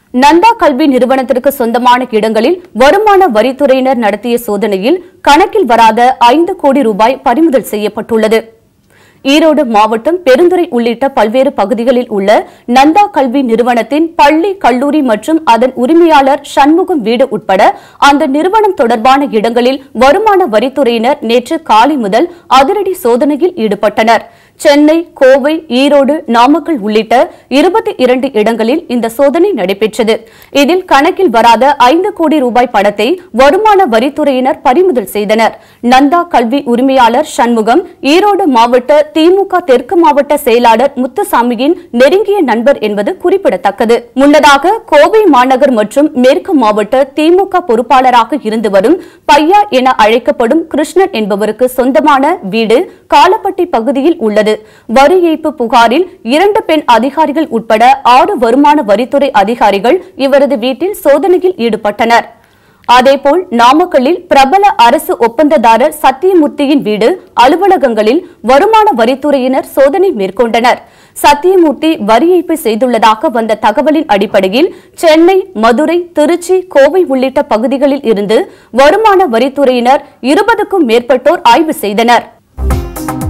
நந்தா கல்வி நிறுவனத்திற்கு சொந்தமான இடங்களில் வருமான வரித்துறையினர் நடத்திய சோதனையில் கணக்கில் வராத ஐந்து கோடி ரூபாய் பறிமுதல் செய்யப்பட்டுள்ளது ஈரோடு மாவட்டம் பெருந்துறை உள்ளிட்ட பல்வேறு பகுதிகளில் உள்ள நந்தா கல்வி நிறுவனத்தின் பள்ளி கல்லூரி மற்றும் அதன் உரிமையாளர் சண்முகம் வீடு உட்பட அந்த நிறுவனம் தொடர்பான இடங்களில் வருமான வரித்துறையினர் நேற்று காலை முதல் அதிரடி சோதனையில் ஈடுபட்டனர் சென்னை கோவை ஈரோடு நாமக்கல் உள்ளிட்ட இருபத்தி இரண்டு இடங்களில் இந்த சோதனை நடைபெற்றது இதில் கணக்கில் வராத ஐந்து கோடி ரூபாய் பணத்தை வருமான வரித்துறையினர் பறிமுதல் செய்தனர் நந்தா கல்வி உரிமையாளர் சண்முகம் ஈரோடு மாவட்ட திமுக தெற்கு மாவட்ட செயலாளர் முத்துசாமியின் நெருங்கிய நண்பர் என்பது குறிப்பிடத்தக்கது முன்னதாக கோவை மாநகர் மற்றும் மேற்கு மாவட்ட திமுக பொறுப்பாளராக இருந்து வரும் பையா என அழைக்கப்படும் கிருஷ்ணன் என்பவருக்கு சொந்தமான வீடு காலப்பட்டி பகுதியில் உள்ளது வரி ஏய்ப்பு புகாரில் இரண்டு பெண் அதிகாரிகள் உட்பட ஆறு வருமான வரித்துறை அதிகாரிகள் இவரது வீட்டில் சோதனையில் ஈடுபட்டனர் அதேபோல் நாமக்கல்லில் பிரபல அரசு ஒப்பந்ததாரர் சத்தியமூர்த்தியின் வீடு அலுவலகங்களில் வருமான வரித்துறையினர் சோதனை மேற்கொண்டனர் சத்தியமூர்த்தி வரி ஏய்ப்பு செய்துள்ளதாக வந்த தகவலின் அடிப்படையில் சென்னை மதுரை திருச்சி கோவை உள்ளிட்ட பகுதிகளில் இருந்து வருமான வரித்துறையினர் இருபதுக்கும் மேற்பட்டோர் ஆய்வு செய்தனர்